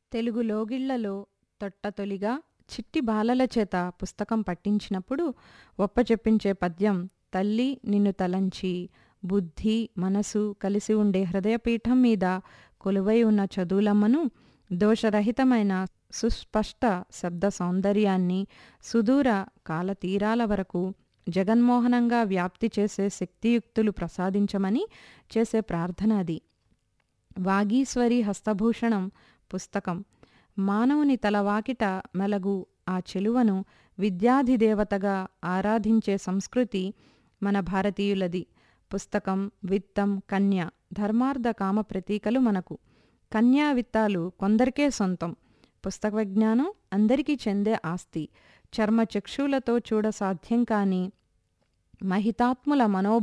తెలుగు లోగిళ్లలో తొట్టతొలిగా చిట్టి బాలల చేత పుస్తకం పట్టించినప్పుడు ఒప్పచెప్పించే పద్యం తల్లి నిన్ను తలంచి బుద్ధి మనసు కలిసి ఉండే హృదయపీఠం మీద కొలువై ఉన్న చదువులమ్మను దోషరహితమైన సుస్పష్ట శబ్ద సౌందర్యాన్ని సుదూర కాలతీరాల వరకు జగన్మోహనంగా వ్యాప్తి చేసే శక్తియుక్తులు ప్రసాదించమని చేసే ప్రార్థన అది వాగీశ్వరి హస్తభూషణం పుస్తకం మానవుని తలవాకిట మెలగు ఆ చెలువను విద్యాధిదేవతగా ఆరాధించే సంస్కృతి మన భారతీయులది పుస్తకం విత్తం కన్య ధర్మార్థ కామ ప్రతీకలు మనకు కన్యా విత్తాలు కొందరికే సొంతం పుస్తక విజ్ఞానం అందరికీ చెందే ఆస్తి చర్మ చక్షులతో చూడ సాధ్యం కాని మహితాత్ముల మనో